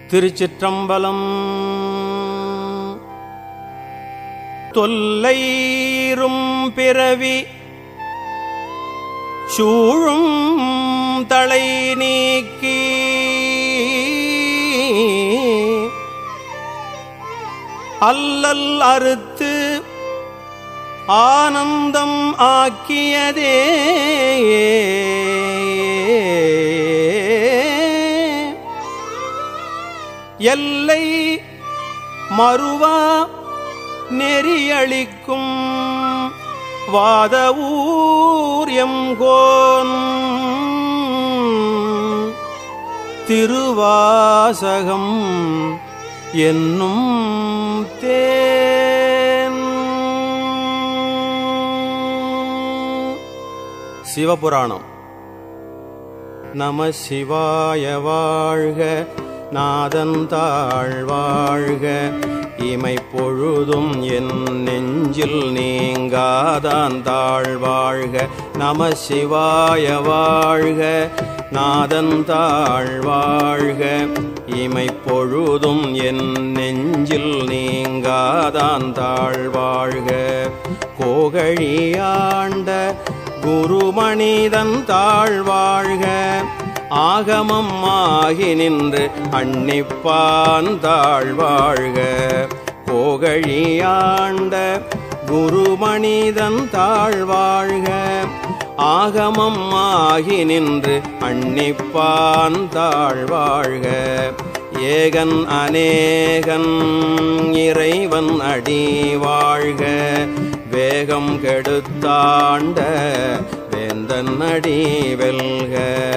திருச்சிற்றம்பலம் தொல்லைரும் பிறவி சூழும் தலை நீக்கி அல்லல் அறுத்து ஆனந்தம் ஆக்கியதே எல்லை மறுவா நெறியளிக்கும் வாத ஊர் எங்கோன் திருவாசகம் என்னும் தேன் சிவபுராணம் நம சிவாய வாழ்க நாதந்தாள் வாழ்க இமை பொழுதும் என் நெஞ்சில் நீங்காதான் தாழ் வாழ்க நம சிவாய வாழ்க நாதந்தாள் வாழ்க இமை பொழுதும் என் நெஞ்சில் நீங்காதான் தாழ் வாழ்க கோகழியாண்ட குருமணிதன் தாழ்வாழ்க ஆகமம் ஆகி நின்று அன்னிப்பான் தாழ்வாழ்க கோகழியாண்ட குருமணிதன் தாழ்வாழ்க ஆகமம் ஆகி நின்று அன்னிப்பான் தாழ்வாழ்க ஏகன் அநேகன் இறைவன் அடி வாழ்க வேகம் கெடுத்தாண்ட வேந்தன் அடி வெல்க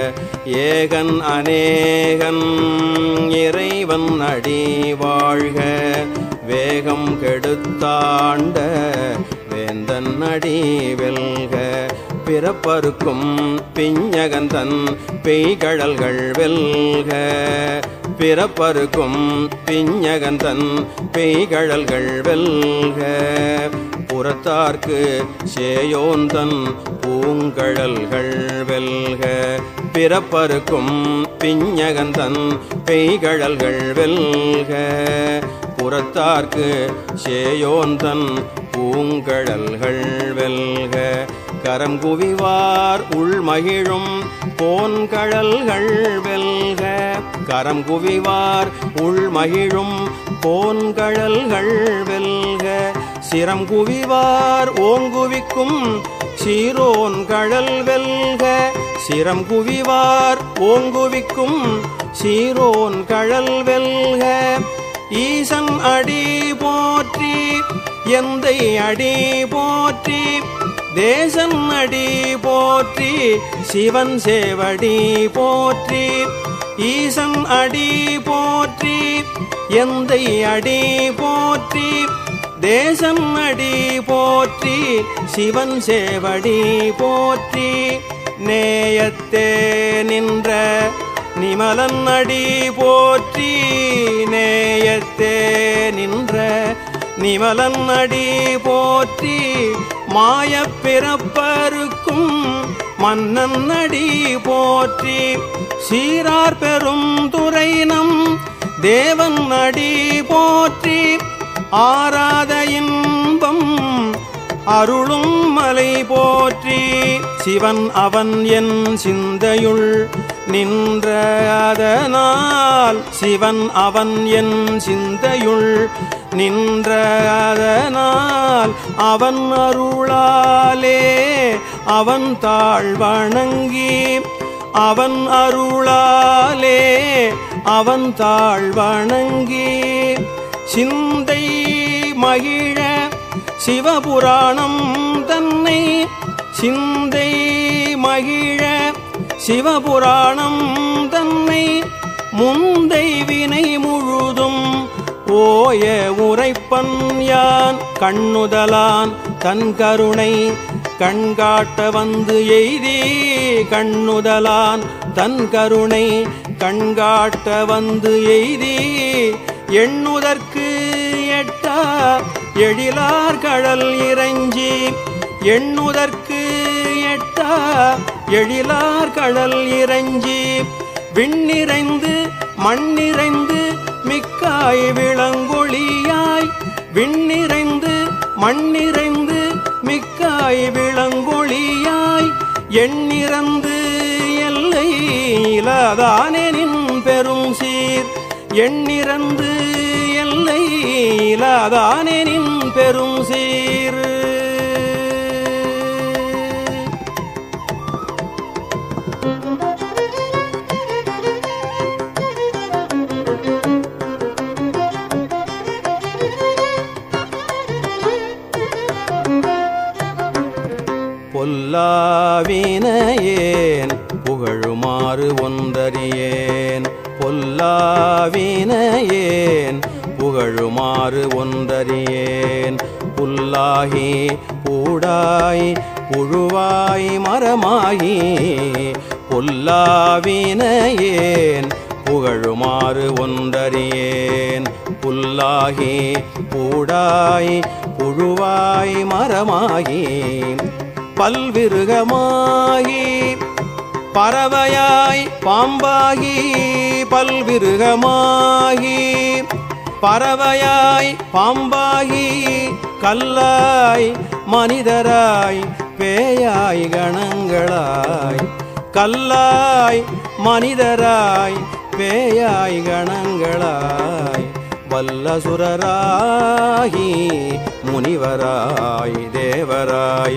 ஏகன் அநேகன் இறைவன் அடி வாழ்க வேகம் கெடுத்தாண்ட வேந்தன் அடி வெல்க பிறப்பருக்கும் பிஞ்சகந்தன் பெய்கழல்கள் வெல்க பிறப்பருக்கும் பிஞ்சகந்தன் பெய்கழல்கள் வெல்க புறத்தார்க்கு சேயோந்தன் பூங்கழல்கள் வெல்க பிறப்பருக்கும் பிஞ்சகந்தன் பெய்கழல்கள் வெல்க புறத்தார்க்கு சேயோந்தன் பூங்கழல்கள் வெல்க கரம் குவிவார் உள்மகிழும் போன்கழல்கள் வெல்க கரம் குவிவார் உள்மகிழும் போன்கழல்கள் வெல்க சிரம் குவிவார் ஓங்குவிக்கும் சீரோன் கழல் வெல்க சிரம் குவிவார் ஓங்குவிக்கும் சீரோன் கழல் வெல்க ஈசன் அடி போற்றி எந்தை அடி போற்றி தேசன் அடி போற்றி சிவன் சேவடி போற்றி ஈசன் அடி போற்றி எந்தை அடி போற்றி தேசன் அடி போற்றி சிவன் சேவடி போற்றி நேயத்தே நின்ற நிமலன் அடி போற்றி நேயத்தே நின்ற நிமலன் அடி போற்றி மாயப் பிறப்பருக்கும் மன்னன் அடி போற்றி சீரார் பெரும் துறைனம் தேவன் அடி போற்றி ஆராத இன்பம் அருளும் மலை போற்றி சிவன் அவன் என் சிந்தையுள் நின்ற அதனால் சிவன் அவன் என் சிந்தையுள் நின்ற அதனால் அவன் அருளாலே அவன் தாழ் வணங்கி அவன் அருளாலே அவன் தாழ் வணங்கி சிந்தை மகிழ சிவபுராணம் தன்னை சிந்தை மகிழ சிவபுராணம் தன்னை முந்தை வினை முழுதும் ஓய உரைப்பன் யான் கண்ணுதலான் தன் கருணை கண்காட்ட வந்து எய்தி கண்ணுதலான் தன் கருணை கண்காட்ட வந்து எய்தி எண்ணுதற்கு எட்டா எழிலார் கடல் இறைஞ்சி எண்ணுதற்கு எட்டா எழிலார் கடல் இறைஞ்சி விண்ணிறைந்து மண்ணிறைந்து மிக்காய் விளங்கொழியாய் விண்ணிறைந்து மண்ணிறைந்து மிக்காய் விளங்கொழியாய் எண்ணிறந்து எல்லை இலாதானெனின் பெரும் சீர் எண்ணிறந்து எல்லை இலாதானெனின் பெரும் சீர் பொல்லாவினையேன் புகழுமாறு ஒன்றறியேன் பொல்லாவினையேன் புகழுமாறு ஒன்றறியேன் புல்லாகி பூடாய் புழுவாய் மரமாகி பொல்லாவினையேன் புகழுமாறு ஒன்றறியேன் புல்லாகி பூடாய் புழுவாய் மரமாகி பல்விருகமாகி பறவையாய் பாம்பாகி பல்விருகமாகி பறவையாய் பாம்பாகி கல்லாய் மனிதராய் பேயாய் கணங்களாய் கல்லாய் மனிதராய் பேயாய் கணங்களாய் வல்லசுரராகி முனிவராய் தேவராய்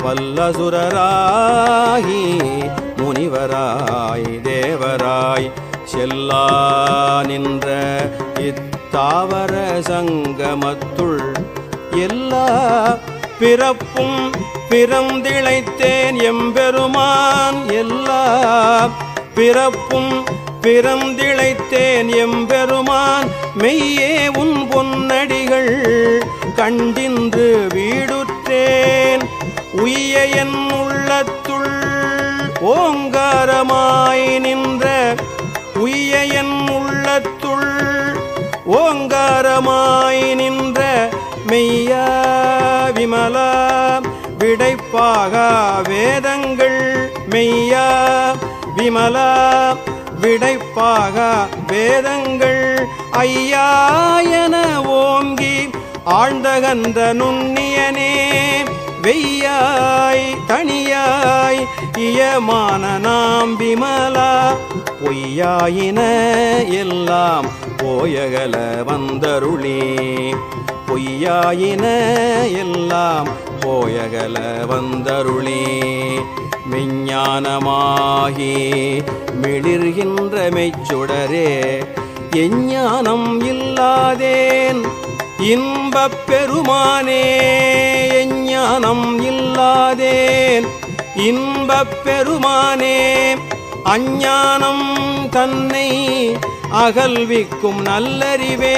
வல்லசுரராகி முனிவராய் தேவராய் செல்லா நின்ற இத்தாவர சங்கமத்துள் எல்லா பிறப்பும் பிறந்திழைத்தேன் எம்பெருமான் எல்லா பிறப்பும் பிறந்திழைத்தேன் எம்பெருமான் மெய்யே உன் பொன்னடிகள் கண்டின்று வீடுற்றேன் உய்ய என் உள்ளத்துள் ஓங்காரமாய் நின்ற உய்ய என் உள்ளத்துள் ஓங்காரமாய் நின்ற மெய்யா விமலா விடைப்பாக வேதங்கள் மெய்யா விமலா விடைப்பாக வேதங்கள் ஐயாயன ஓங்கி ஆழ்ந்தகன்ற நுண்ணியனே வெய்யாய் தனியாய் இயமான நாம் விமலா பொய்யாயின எல்லாம் போயகல வந்தருளி பொய்யாயின எல்லாம் போயகல வந்தருளி மெஞ்ஞானமாகி மிளிர்கின்ற மெய்ச்சுடரே எஞ்ஞானம் இல்லாதேன் இன்பப் பெருமானே எஞ்ஞானம் இல்லாதேன் இன்பப் பெருமானே அஞ்ஞானம் தன்னை அகல்விக்கும் நல்லறிவே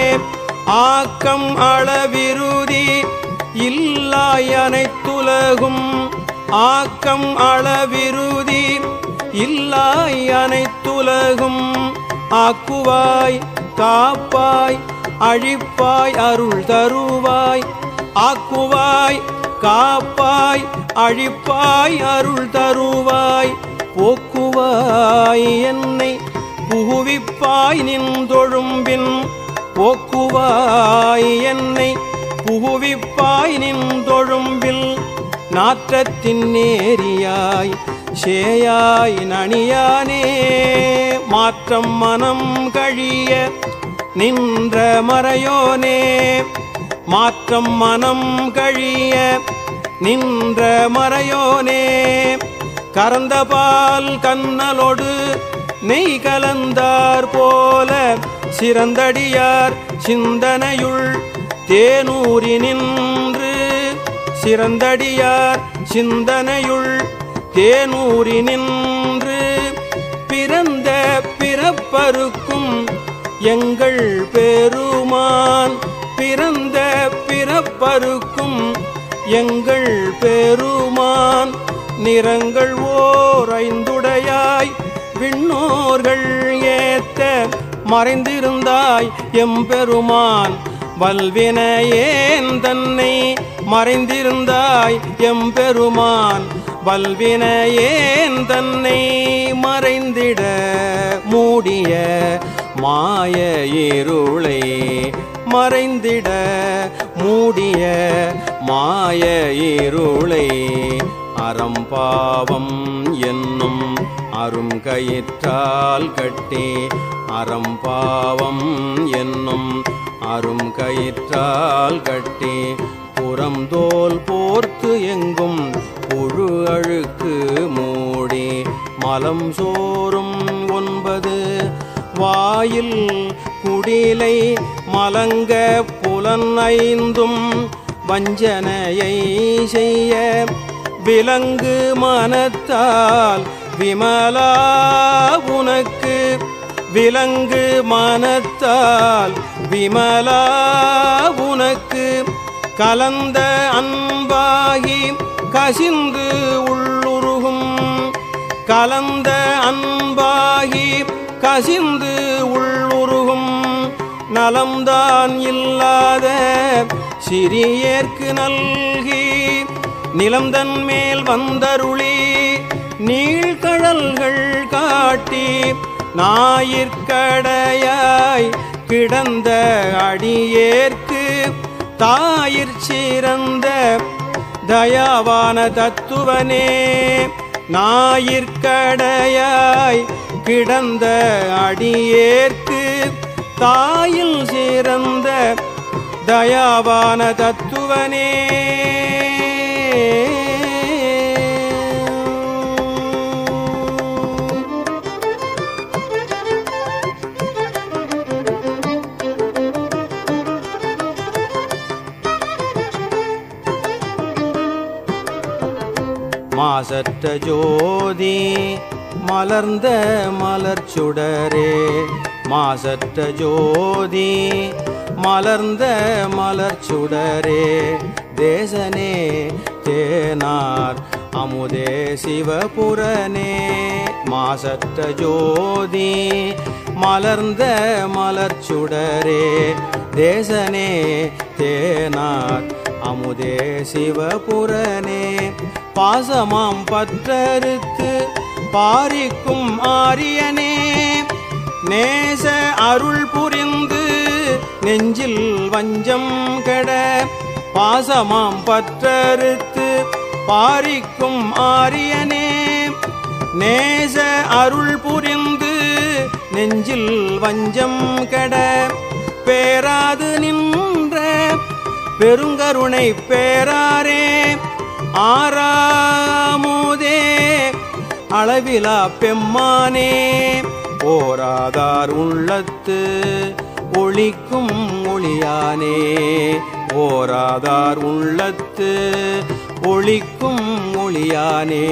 ஆக்கம் அளவிருதி இல்லாய் அனைத்துலகும் ஆக்கம் அளவிருதி இல்லாய் அனைத்துலகும் ஆக்குவாய் காப்பாய் அழிப்பாய் அருள் தருவாய் ஆக்குவாய் காப்பாய் அழிப்பாய் அருள் தருவாய் போக்குவாய் என்னை புகுவிப்பாய் நின்றொழும்பின் போக்குவாய் என்னை புகுவிப்பாய் நின்றொழும்பில் நாற்றத்தின் நேரியாய் சேயாய் நணியானே மாற்றம் மனம் கழிய நின்ற மறையோனே மாற்றம் மனம் கழிய நின்ற மறையோனே கறந்த பால் கண்ணலோடு நெய் கலந்தார் போல சிறந்தடியார் சிந்தனையுள் தேனூரி நின்று சிறந்தடியார் சிந்தனையுள் தேனூரி நின்று பிறந்த பிறப்பருக்கும் எங்கள் பெருமான் பிறந்த பிறப்பருக்கும் எங்கள் பெருமான் நிறங்கள் ஓர் ஐந்துடையாய் விண்ணோர்கள் ஏத்த மறைந்திருந்தாய் எம்பெருமான் வல்வினையேன் தன்னை மறைந்திருந்தாய் எம்பெருமான் வல்வினையேன் தன்னை மறைந்திட மூடிய மாய இருளை மறைந்திட மூடிய மாய இருளை அறம்பாவம் என்னும் அரும் கயிற்றால் கட்டி அறம்பாவம் என்னும் அரும் கயிற்றால் கட்டி புறந்தோல் போர்த்து எங்கும் புழு அழுக்கு மூடி மலம் சோறும் ஒன்பது வாயில் குடிலை மலங்க புலன் ஐந்தும் வஞ்சனையை செய்ய விலங்கு மனத்தால் விமலா உனக்கு விலங்கு மனத்தால் விமலா உனக்கு கலந்த அன்பாகி கசிந்து உள்ளுருகும் கலந்த அன்பாகி கசிந்து உள்ளுருகும் நலம்தான் இல்லாத சிறியேற்கு நல்கி நிலம்தன் மேல் வந்தருளி நீழ்கடல்கள் காட்டி ஞாயிற்கடையாய் கிடந்த அடியேற்கு தாயிற் சிறந்த தயாவான தத்துவனே ஞாயிற்கடையாய் கிடந்த அடியேற்கு தாயில் சிறந்த தயாவான தத்துவனே மாசற்ற ஜோதி மலர்ந்த மலர் சுடரே மாசற்ற ஜோதி மலர்ந்த மலர் சுடரே தேசனே தேனார் அமுதே சிவபுரனே மாசற்ற ஜோதி மலர்ந்த மலர் சுடரே தேசனே தேனார் அமுதே சிவபுரனே பாசமாம் பற்றறுத்து பாரிக்கும் ஆரியனே நேச அருள் புரிந்து நெஞ்சில் வஞ்சம் கெட பாசமாம் பற்றறுத்து பாரிக்கும் ஆரியனே நேச அருள் புரிந்து நெஞ்சில் வஞ்சம் கெட பேராது நின்ற பெருங்கருணை பேராரே ஆறாமுதே அளவிலா பெம்மானே போராதார் உள்ளத்து ஒளிக்கும் ஒளியானே போராதார் உள்ளத்து ஒளிக்கும் ஒளியானே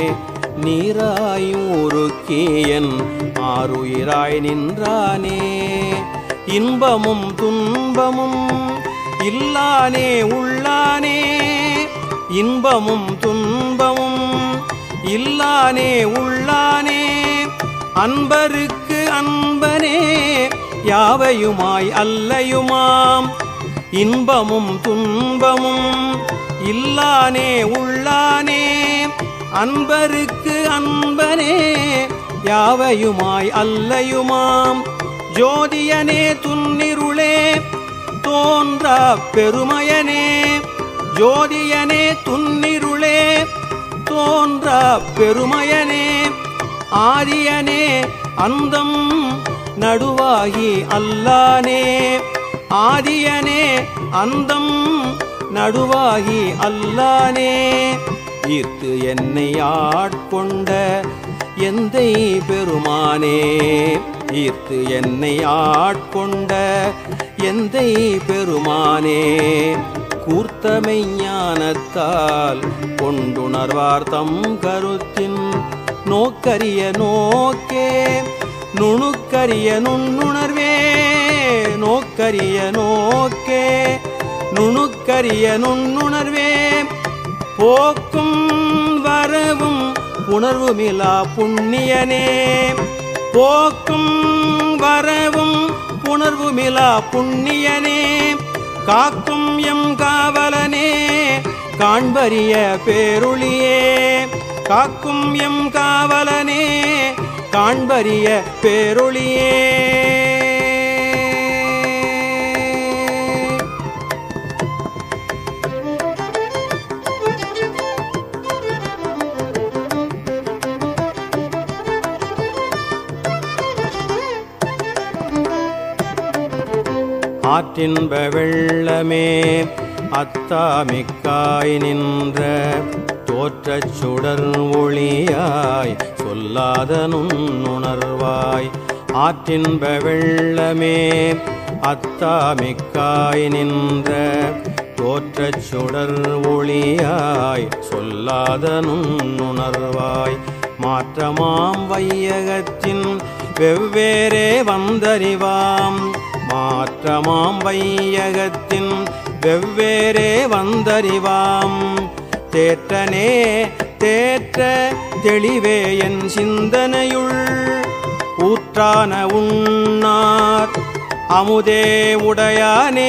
நீராயூருக்கியன் ஆறுயிராய் நின்றானே இன்பமும் துன்பமும் இல்லானே உள்ளானே இன்பமும் துன்பமும் இல்லானே உள்ளானே அன்பருக்கு அன்பனே யாவையுமாய் அல்லையுமாம் இன்பமும் துன்பமும் இல்லானே உள்ளானே அன்பருக்கு அன்பனே யாவையுமாய் அல்லையுமாம் ஜோதியனே துன்னிருளே தோன்றா பெருமையனே ஜோதியனே துன்னிருளே தோன்றா பெருமையனே ஆரியனே அந்தம் நடுவாகி அல்லானே ஆதியனே அந்தம் நடுவாகி அல்லானே ஈர்த்து என்னை ஆட்கொண்ட எந்தை பெருமானே ஈர்த்து என்னை ஆட்கொண்ட எந்தை பெருமானே கூர்த்தமை ஞானத்தால் கொண்டுணர்வார் தம் கருத்தின் நோக்கரிய நோக்கே நுணுக்கரிய நுண்ணுணர்வே நோக்கரிய நோக்கே நுணுக்கரிய நுண்ணுணர்வே போக்கும் வரவும் உணர்வுமிலா புண்ணியனே போக்கும் வரவும் உணர்வுமிலா புண்ணியனே காக்கும் எம் காவலனே காண்பரிய பேருளியே காக்கும் எம் காவலனே காண்பரிய பேருளியே ஆற்றின்ப வெள்ளமே அத்தாமிக்காய் நின்ற தோற்றச் சுடர் ஒளியாய் சொல்லாத நுண்ணுணர்வாய் ஆற்றின்ப வெள்ளமே அத்தாமிக்காய் நின்ற தோற்றச் சுடர் ஒளியாய் சொல்லாத நுண்ணுணர்வாய் மாற்றமாம் வையகத்தின் வெவ்வேறே வந்தறிவாம் மாற்றமாம் வையகத்தின் வெவ்வேறே வந்தறிவாம் தேற்றனே தேற்ற தெளிவே என் சிந்தனையுள் ஊற்றான உண்ணார் அமுதே உடையானே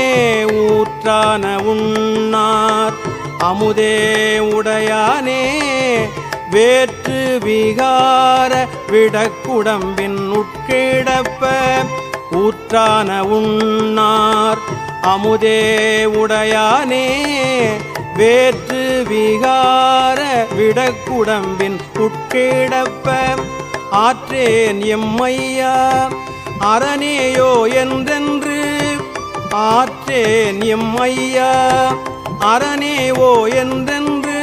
ஊற்றான உண்ணார் அமுதே உடையானே வேற்று விகார விடக்குடம்பின் உட்கிடப்ப ஊற்றான உண்ணார் அமுதே உடையானே வேற்று விகார விடக்குடம்பின் உட்கிடப்ப ஆற்றேன் எம்மையா அரணேயோ என்றென்று ஆற்றேன் எம்மையா அரணேவோ என்றென்று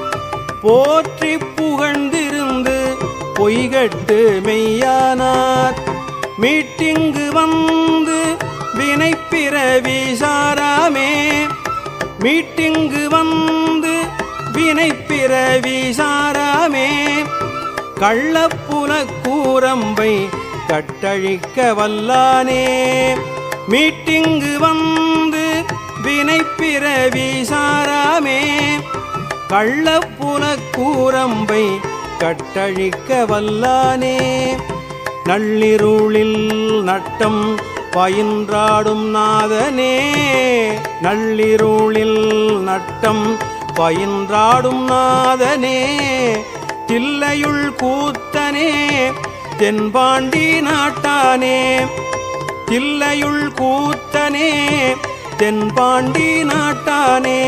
போற்றி புகழ்ந்திருந்து பொய்கட்டு மெய்யானார் மீட்டிங்கு வந்து வினைப்பிறவி சாராமே மீட்டிங்கு வந்து வினைப்பிறவி சாராமே கள்ளப்புல கூரம்பை கட்டழிக்க வல்லானே மீட்டிங்கு வந்து வினைப்பிறவி சாராமே கள்ளப்புல கூரம்பை கட்டழிக்க வல்லானே நள்ளிருளில் நட்டம் பயின்றாடும் நாதனே நள்ளிருளில் நட்டம் பயின்றாடும் நாதனே தில்லையுள் கூத்தனே தென்பாண்டி நாட்டானே தில்லையுள் கூத்தனே தென்பாண்டி நாட்டானே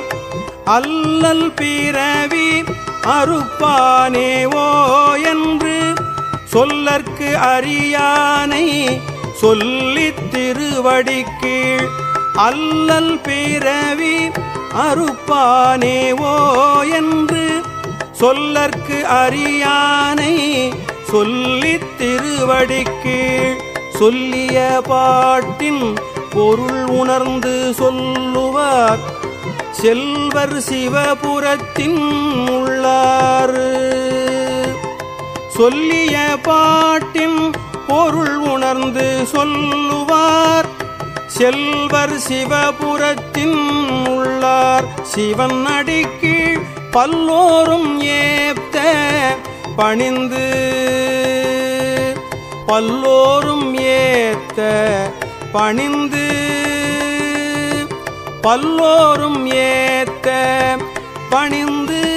அல்லல் பிறவி அறுப்பானே ஓ என்று சொல்லற்கு அறியானை சொல்லித் திருவடி கீழ் அல்லல் பிறவி அறுப்பானே ஓ என்று சொல்லற்கு அறியானை சொல்லித் திருவடி கீழ் சொல்லிய பாட்டின் பொருள் உணர்ந்து சொல்லுவார் செல்வர் சிவபுரத்தின் உள்ளாறு சொல்லிய பாட்டின் பொருள் உணர்ந்து சொல்லுவார் செல்வர் சிவபுரத்தின் உள்ளார் சிவன் அடிக்கீழ் பல்லோரும் ஏத்த பணிந்து பல்லோரும் ஏத்த பணிந்து பல்லோரும் ஏத்த பணிந்து